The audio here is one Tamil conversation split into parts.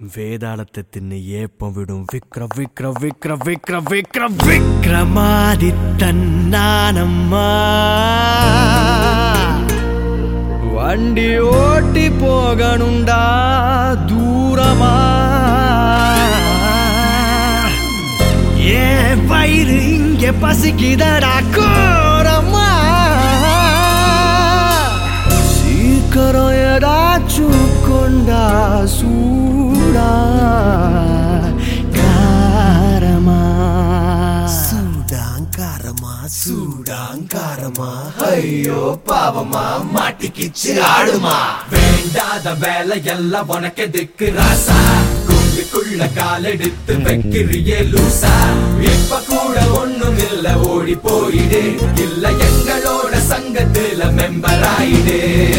வேதாளத்தை தின்னு ஏப்பம் விடும் விக்ர விக்ர விக்ர விக்ர விக்ர விக்ரமாதித்தன் நானம்மா வண்டி ஓட்டி போகணுண்டா தூரமா ஏன் வயிறு இங்கே பசிக்குதடா கோரமா சீக்கிரம் ஏதாச்சும் கொண்டா சூடா காரமா சூடாங்காரமா சூடாங்காரமா ஐயோ பாவமா மாட்டிக்கிச்சு ஆடுமா வேண்டாத வேலை எல்லாம் உனக்கு திக்கு ராசா குண்டுக்குள்ள காலெடுத்து வைக்கிறியே லூசா இப்ப கூட ஒண்ணும் இல்ல ஓடி போயிடு இல்ல எங்களோட சங்கத்துல மெம்பர் ஆயிடு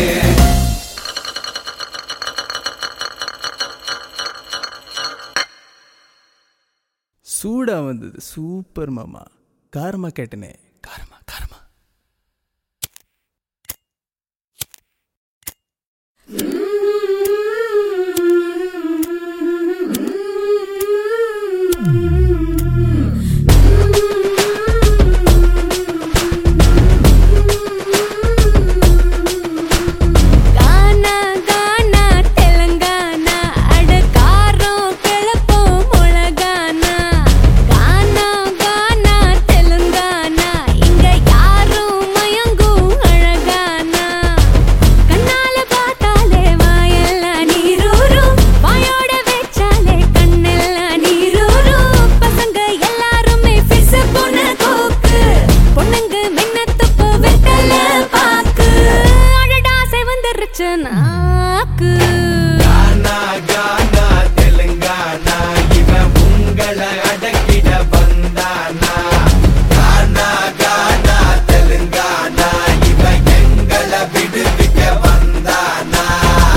சூடா வந்தது சூப்பர் மாமா காரமா கேட்டனே காரமா காரமா கானா கானா தெலங்கானா அட காரம் கிளப்போம் முழகானா கானா கானா தெலுங்கானா இங்க யாரும் மயங்கும் அழகானா கண்ணால பார்த்தாலே வாயெல்லாம் நீரூரும் வாயோட வச்சாலே கண்ணெல்லாம் நீரூரும் பசங்க எல்லாருமே ஃபிஸ் பொண்ணு கோக்கு பொண்ணுங்க மின்னத்துப்பு வெட்டல பாக்கு அடடா செவந்துருச்சு நாக்கு கானா கானா தெலுங்கானா இவன் உங்களை அடக்கிட வந்தானா கானா கானா தெலுங்கானா இவன் எங்களை விடுவிக்க வந்தானா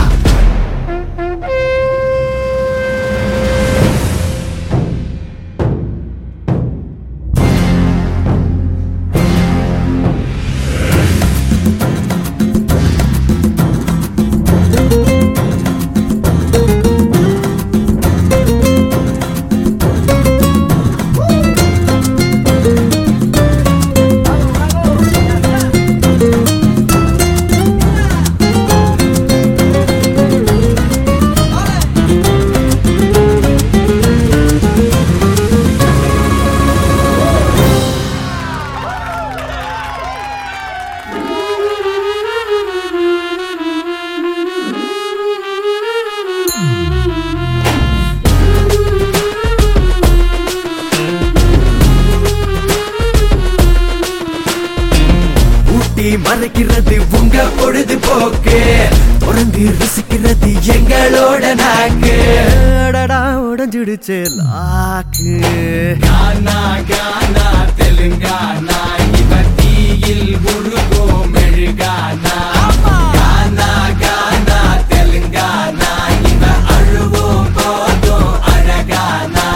ஊட்டி மறைக்கிறது உங்க பொழுதுபோக்கு தொடர்ந்து ருசிக்கிறது எங்களோட நாக்கு அடடா உடஞ்சிடுச்சு லாக்கு கானா கானா தெலுங்கானா இவன் தீயில் உருகோ மெழுகானா கானா கானா தெலுங்கானா இவன் அழுவோம் போதும் அழகானா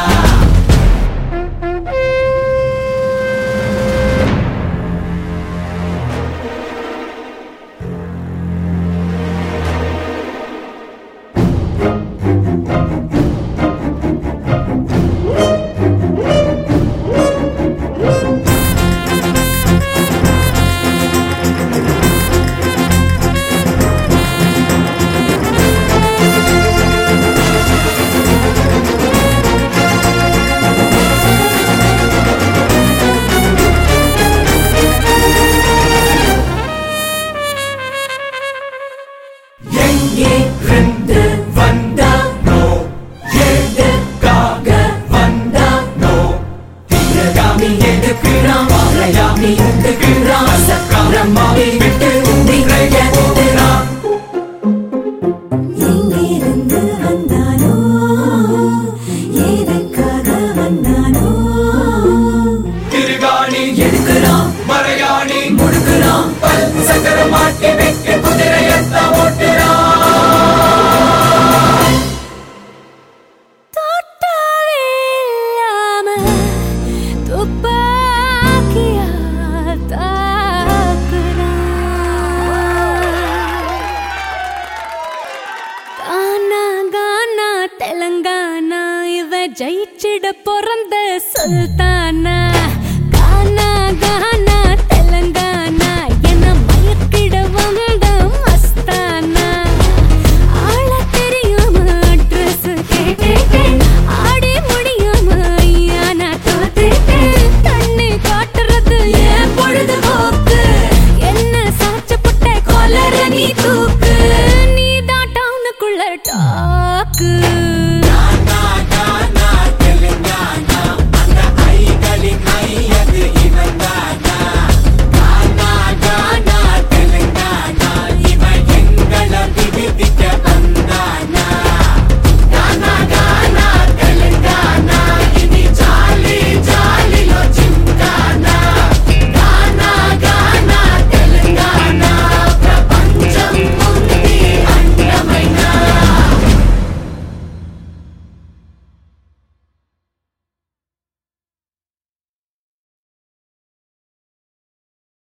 தெலங்கானா இவ ஜெயிச்சிட பிறந்த சுல்தானா கானா கானா தெலங்கானா என மயக்கிட வந்த மஸ்தானா ஆள தெரியாம அட்ரஸ் கேட்டேன் ஆடி முடியாம ஐயா நான் தோத்துட்டேன் தண்ணி காட்டுறது ஏன் பொழுதுபோக்கு என்ன சாச்சப்பட்ட கொலர நீ தூக்கு நீ தான் டவுனுக்குள்ள டாக்கு